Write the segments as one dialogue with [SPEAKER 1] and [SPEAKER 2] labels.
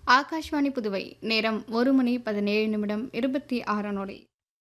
[SPEAKER 1] ஆகாஷ்வாணி புதுவை நேரம் ஒரு மணி பதினேழு நிமிடம் இருபத்தி ஆறு நொடி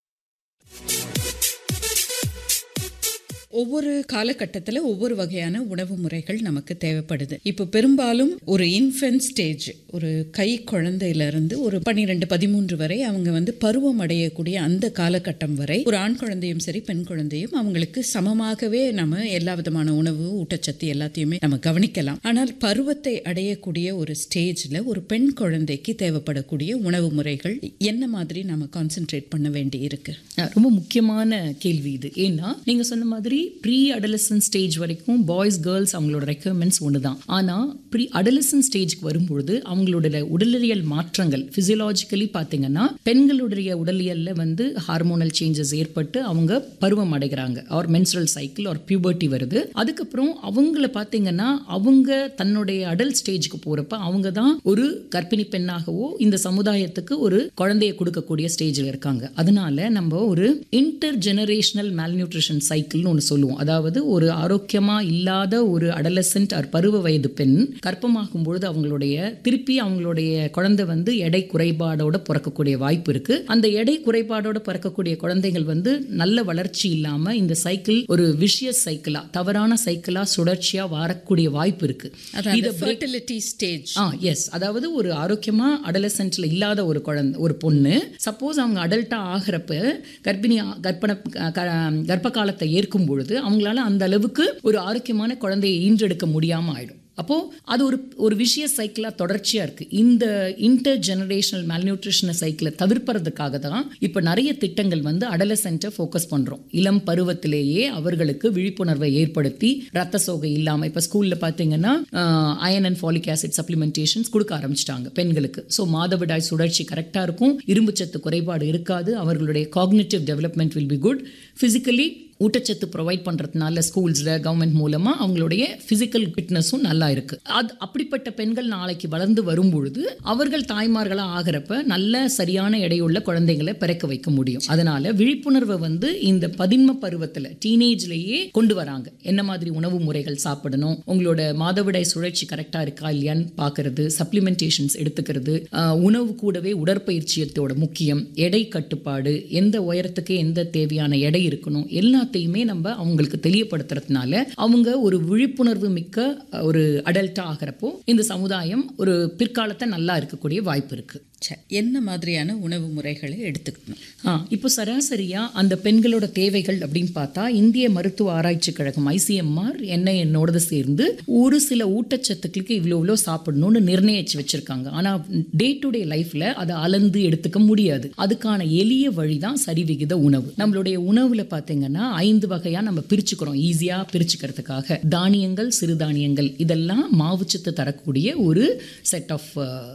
[SPEAKER 2] ஒவ்வொரு காலகட்டத்தில் ஒவ்வொரு வகையான உணவு முறைகள் நமக்கு தேவைப்படுது இப்போ பெரும்பாலும் ஒரு இன்ஃபென்ட் ஸ்டேஜ் ஒரு கை குழந்தையிலிருந்து ஒரு பன்னிரெண்டு பதிமூன்று வரை அவங்க வந்து பருவம் அடையக்கூடிய அந்த காலகட்டம் வரை ஒரு ஆண் குழந்தையும் சரி பெண் குழந்தையும் அவங்களுக்கு சமமாகவே நம்ம எல்லா விதமான உணவு ஊட்டச்சத்து எல்லாத்தையுமே நம்ம கவனிக்கலாம் ஆனால் பருவத்தை அடையக்கூடிய ஒரு ஸ்டேஜில் ஒரு பெண் குழந்தைக்கு தேவைப்படக்கூடிய உணவு முறைகள் என்ன மாதிரி நம்ம கான்சென்ட்ரேட் பண்ண வேண்டி இருக்கு
[SPEAKER 3] அஹ் ரொம்ப முக்கியமான கேள்வி இது ஏன்னா நீங்க சொன்ன மாதிரி ப்ரீ அடலசன் ஸ்டேஜ் வரைக்கும் பாய்ஸ் கேர்ள்ஸ் அவங்களோட ரெக்குவயர்மெண்ட்ஸ் ஒன்று தான் ஆனால் ப்ரீ அடலசன் ஸ்டேஜ்க்கு வரும்பொழுது அவங்களோட உடலியல் மாற்றங்கள் ஃபிசியலாஜிக்கலி பார்த்தீங்கன்னா பெண்களுடைய உடலியலில் வந்து ஹார்மோனல் சேஞ்சஸ் ஏற்பட்டு அவங்க பருவம் அடைகிறாங்க or menstrual cycle or puberty வருது அதுக்கப்புறம் அவங்கள பார்த்தீங்கன்னா அவங்க தன்னுடைய அடல் ஸ்டேஜ்க்கு போகிறப்ப அவங்க தான் ஒரு கர்ப்பிணி பெண்ணாகவோ இந்த சமுதாயத்துக்கு ஒரு குழந்தையை கொடுக்கக்கூடிய ஸ்டேஜில் இருக்காங்க அதனால நம்ம ஒரு இன்டர் ஜெனரேஷனல் மேல்நியூட்ரிஷன் சைக்கிள்னு ஒன்று சொல்லுவோம் அதாவது ஒரு ஆரோக்கியமா இல்லாத ஒரு அடலசென்ட் ஆர் பருவ வயது பெண் கர்ப்பமாகும் பொழுது அவங்களுடைய திருப்பி அவங்களுடைய குழந்தை வந்து எடை குறைபாடோட பிறக்கக்கூடிய வாய்ப்பு இருக்கு அந்த எடை குறைபாடோட பிறக்கக்கூடிய குழந்தைகள் வந்து நல்ல வளர்ச்சி இல்லாம இந்த சைக்கிள் ஒரு விஷியஸ் சைக்கிளா தவறான சைக்கிளா சுழற்சியா வரக்கூடிய வாய்ப்பு இருக்கு
[SPEAKER 2] அதாவது ஃபர்டிலிட்டி ஸ்டேஜ்
[SPEAKER 3] ஆ எஸ் அதாவது ஒரு ஆரோக்கியமா அடலசென்ட்ல இல்லாத ஒரு குழந்தை ஒரு பொண்ணு சப்போஸ் அவங்க அடல்ட்டா ஆகிறப்ப கர்ப்பிணி ஆ- கர்ப்பண க- க- கர்ப்ப காலத்தை ஏற்கும் பொழுது அவங்களால அந்த அளவுக்கு ஒரு ஆரோக்கியமான குழந்தையை ஈன்றெடுக்க முடியாம ஆயிடும் அப்போ அது ஒரு ஒரு விஷய சைக்கிளா தொடர்ச்சியா இருக்கு இந்த இன்டர் ஜெனரேஷனல் மேல்நியூட்ரிஷன் சைக்கிளை தவிர்ப்பதற்காக தான் இப்ப நிறைய திட்டங்கள் வந்து அடலசென்ட்டை ஃபோக்கஸ் பண்றோம் இளம் பருவத்திலேயே அவர்களுக்கு விழிப்புணர்வை ஏற்படுத்தி ரத்த சோகை இல்லாம இப்ப ஸ்கூல்ல பாத்தீங்கன்னா iron and folic acid supplementations கொடுக்க ஆரம்பிச்சிட்டாங்க பெண்களுக்கு ஸோ மாதவிடாய் சுழற்சி கரெக்டாக இருக்கும் இரும்புச்சத்து குறைபாடு இருக்காது அவர்களுடைய cognitive development will be good physically ஊட்டச்சத்து ப்ரொவைட் பண்ணுறதுனால ஸ்கூல்ஸில் கவர்மெண்ட் மூலமாக அவங்களுடைய ஃபிசிக்கல் ஃபிட்னஸும் நல்லா இருக்கு அது அப்படிப்பட்ட பெண்கள் நாளைக்கு வளர்ந்து வரும்பொழுது அவர்கள் தாய்மார்களாக ஆகிறப்ப நல்ல சரியான எடையுள்ள குழந்தைகளை பிறக்க வைக்க முடியும் அதனால விழிப்புணர்வை வந்து இந்த பதின்ம பருவத்தில் டீனேஜ்லேயே கொண்டு வராங்க என்ன மாதிரி உணவு முறைகள் சாப்பிடணும் உங்களோட மாதவிடாய் சுழற்சி கரெக்டாக இருக்கா இல்லையான்னு பார்க்கறது சப்ளிமெண்டேஷன்ஸ் எடுத்துக்கிறது ஆஹ், உணவு கூடவே உடற்பயிற்சியத்தோட முக்கியம் எடை கட்டுப்பாடு எந்த உயரத்துக்கு எந்த தேவையான எடை இருக்கணும் எல்லாத்தையுமே நம்ம அவங்களுக்கு தெளிவுபடுத்துறதுனால அவங்க ஒரு விழிப்புணர்வு மிக்க அஹ், ஒரு அடல்ட்டா ஆகிறப்போ இந்த சமுதாயம் ஒரு பிற்காலத்தை நல்லா இருக்கக்கூடிய வாய்ப்பு இருக்கு
[SPEAKER 2] சரி என்ன மாதிரியான உணவு முறைகளை எடுத்துக்கணும்
[SPEAKER 3] ஆ இப்போ சராசரியா அந்த பெண்களோட தேவைகள் அப்படின்னு பார்த்தா இந்திய மருத்துவ ஆராய்ச்சி கழகம் ஐசிஎம்ஆர் என்ன என்னோடது சேர்ந்து ஒரு சில ஊட்டச்சத்துக்களுக்கு இவ்வளோ இவ்வளோ சாப்பிடணும்னு நிர்ணயிச்சு வச்சிருக்காங்க ஆனா டே டு டே லைஃப்ல அதை அளந்து எடுத்துக்க முடியாது அதுக்கான எளிய வழி தான் சரிவிகித உணவு நம்மளுடைய உணவுல பார்த்தீங்கன்னா ஐந்து வகையா நம்ம பிரிச்சுக்கிறோம் ஈஸியா பிரிச்சுக்கிறதுக்காக தானியங்கள் சிறுதானியங்கள் இதெல்லாம் மாவுச்சத்து தரக்கூடிய ஒரு செட் ஆஃப்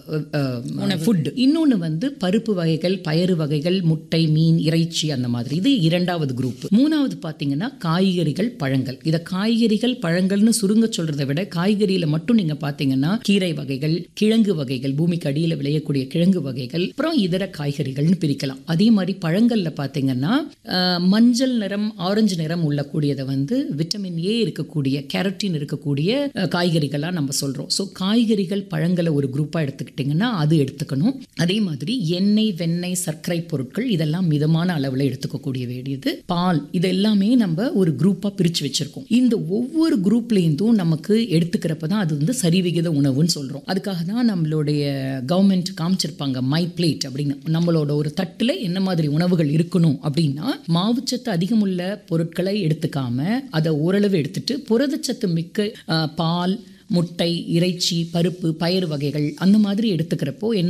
[SPEAKER 3] ஃபுட் இன்னொன்னு வந்து பருப்பு வகைகள் பயறு வகைகள் முட்டை மீன் இறைச்சி அந்த மாதிரி இது இரண்டாவது குரூப் மூணாவது பாத்தீங்கன்னா காய்கறிகள் பழங்கள் இத காய்கறிகள் பழங்கள்னு சுருங்க சொல்றதை விட காய்கறியில மட்டும் நீங்க பாத்தீங்கன்னா கீரை வகைகள் கிழங்கு வகைகள் பூமிக்கு அடியில விளையக்கூடிய கிழங்கு வகைகள் அப்புறம் இதர காய்கறிகள்னு பிரிக்கலாம் அதே மாதிரி பழங்கள்ல பாத்தீங்கன்னா அஹ், மஞ்சள் நிறம் ஆரஞ்சு நிறம் உள்ள கூடியதை வந்து விட்டமின் ஏ இருக்கக்கூடிய கேரட்டின் இருக்கக்கூடிய அஹ், காய்கறிகளா நம்ம சொல்றோம் ஸோ காய்கறிகள் பழங்களை ஒரு குரூப்பா எடுத்துக்கிட்டிங்கன்னா அது எடுத்துக்கணும் அதே மாதிரி எண்ணெய் வெண்ணெய் சர்க்கரை பொருட்கள் இதெல்லாம் மிதமான அளவில் எடுத்துக்கக்கூடிய வேண்டியது பால் இது எல்லாமே நம்ம ஒரு குரூப்பா பிரிச்சு வச்சிருக்கோம் இந்த ஒவ்வொரு குரூப்லேருந்தும் நமக்கு எடுத்துக்கிறப்ப தான் அது வந்து சரிவிகித உணவுன்னு சொல்றோம் அதுக்காக தான் நம்மளுடைய கவர்மெண்ட் காமிச்சிருப்பாங்க மை பிளேட் அப்படின்னு நம்மளோட ஒரு தட்டுல என்ன மாதிரி உணவுகள் இருக்கணும் அப்படின்னா மாவுச்சத்து அதிகமுள்ள பொருட்களை எடுத்துக்காம அதை ஓரளவு எடுத்துட்டு புரதச்சத்து மிக்க அஹ், பால் முட்டை இறைச்சி பருப்பு பயிறு வகைகள் அந்த மாதிரி எடுத்துக்கிறப்போ என்ன